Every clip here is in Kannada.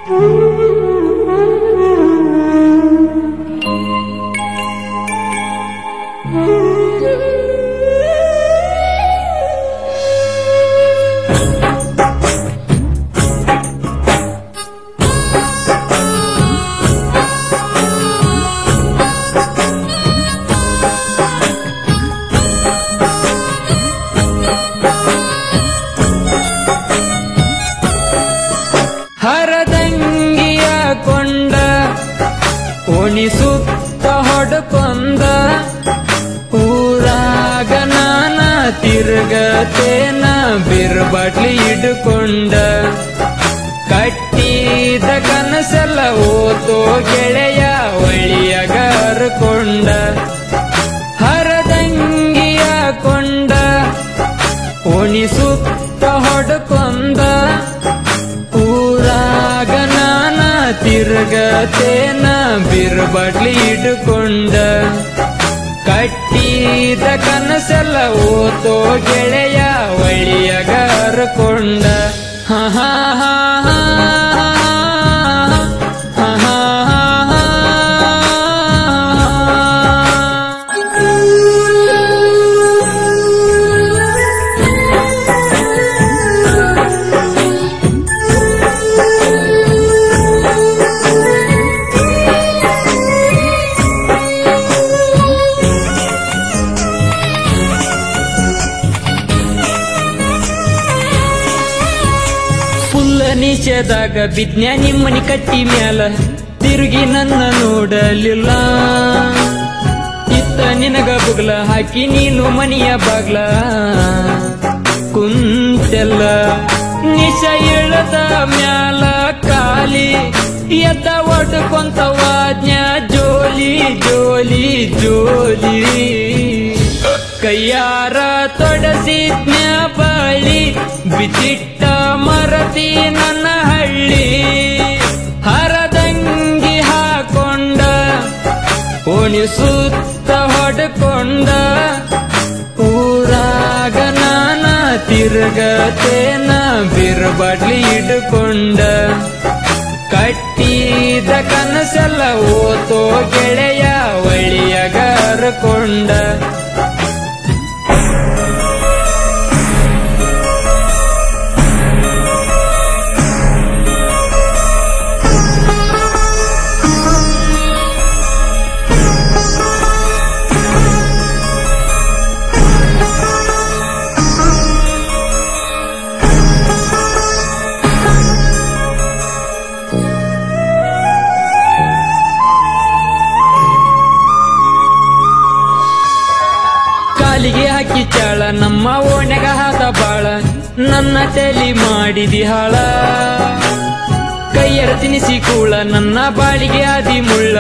ಹರದಂಗಿಯ ಕೊಂಡ ಓಣಿಸುತ್ತ ಹೊಡಕೊಂದ ಊರಾಗ ನಾನ ತಿರುಗತೇನ ಬಿರ್ಬಟ್ಲಿ ಹಿಡ್ಕೊಂಡ ಕಟ್ಟಿದ ಕನಸೆಲ್ಲ ಓತೋ ಗೆಳೆಯ ಒಳಿಯಗ ಹರ್ಕೊಂಡ ಹರದಂಗಿಯ ಕೊಂಡ ಓಣಿಸುತ್ತ ಹೊಡಕೊಂದ ಊರಾಗ ನಾನ ತಿರುಗತೇನ ಬಿರ್ಬಟ್ಲಿ ಹಿಡ್ಕೊಂಡ ಕಟ್ಟಿದ ಕನಸೆಲ್ಲ ಓತೋ ಗೆಳೆಯ ಒಳಿಯಗ ಹರ್ಕೊಂಡ ಹ ಹ ಹ ಹ ಹ ಹ ಫುಲ್ಲ ನಿಷೇಧಾಗ ಬಿದ್ನ್ಯ ನಿಮ್ಮನಿ ಕಟ್ಟಿ ಮ್ಯಾಲ ತಿರುಗಿ ನನ್ನ ನೋಡಲಿಲ್ಲ ಇತ್ತ ನಿನಗ ಬುಗ್ಲ ಹಾಕಿ ನೀನು ಮನಿಯ ಬಾಗ್ಲ ಕುಂತೆಲ್ಲ ನಿಶ ಇಳದ ಮ್ಯಾಲ ಕಾಲಿ ಎದ್ದ ಒಡ್ಕೊಂತ ವಾಜ್ಞ ಜೋಲಿ ಜೋಲಿ ಜೋಲಿ ಕೈಯಾರ ತೊಡಸಿದ್ನ ಬಳಿ ಬಿಚಿಟ್ಟ ಮರತಿ ನನ್ನ ಹಳ್ಳಿ ಹರದಂಗಿ ಹಾಕೊಂಡ ಓಣಿಸುತ್ತ ಹೊಡ್ಕೊಂಡ ಊರಾಗ ನಾನ ತಿರುಗತೇನ ಬಿರ್ಬಡ್ಲಿ ಹಿಡ್ಕೊಂಡ ಕಟ್ಟಿದ ಕನಸೆಲ್ಲ ಓತೋ ಗೆಳೆಯ ಒಳಿಯಗ ಹರ್ಕೊಂಡ ಕಾಲಿಗೆ ಹಾಕಿ ಚಾಳ ನಮ್ಮ ಓಣೆಗ ಹಾದ ಬಾಳ ನನ್ನ ತಲಿ ಮಾಡಿದಿ ಹಾಳ ಕೈಯರ ತಿನಿಸಿ ಕೂಳ ನನ್ನ ಬಾಳಿಗೆ ಆದಿ ಮುಳ್ಳ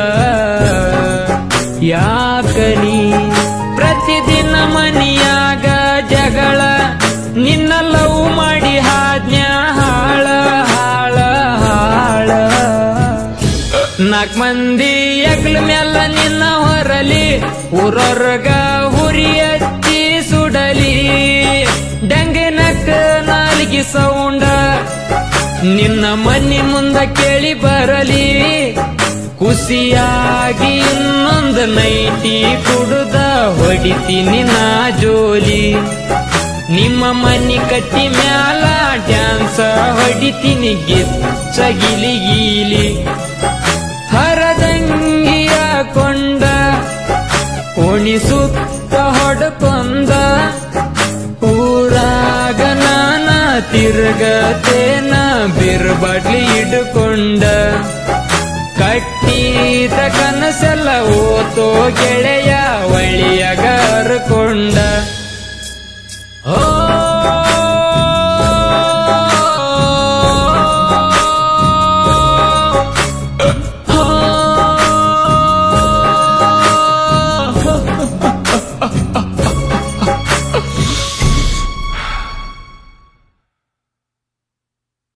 ಯಾಕನಿ ಪ್ರತಿದಿನ ಮನಿಯಾಗ ಜಗಳ ನಿನ್ನ ಲವ್ ಮಾಡಿ ಹಾದ್ಯ ಹಾಳ ಹಾಳ ಹಾಳ ನಾಲ್ಕು ಮಂದಿ ಎಗ್ಲ ಮ್ಯಾಲ ನಿನ್ನ ಹೊರಲಿ ಊರೊರ್ಗ ಹುರಿ ಹಚ್ಚಿ ಸುಡಲಿ ಡಂಗನಕ್ಕ ನಾಲಿಗೆ ಸೌಂಡ ನಿನ್ನ ಮನಿ ಮುಂದ ಕೇಳಿ ಬರಲಿ ಖುಷಿಯಾಗಿ ಇನ್ನೊಂದು ನೈಟಿ ಕುಡುದ ಹೊಡಿತೀನಿ ನಾ ಜೋಲಿ ನಿಮ್ಮ ಮನಿ ಕಟ್ಟಿ ಮ್ಯಾಲ ಡ್ಯಾನ್ಸ ಹೊಡಿತೀನಿ ಗಿಚ್ಚ ಗಿಲಿ ಗೀಲಿ ಹರದಂಗಿಯ ಕೊಂಡ ಓಣಿಸುತ್ತ ಹೊಡಕೊಂದ ಊರಾಗ ನಾನ ತಿರುಗತೇನ ಬಿರ್ಬಡ್ಲಿ ಹಿಡ್ಕೊಂಡ ಕಟ್ಟಿದ ಕನಸೆಲ್ಲ ಓತೋ ಗೆಳೆಯ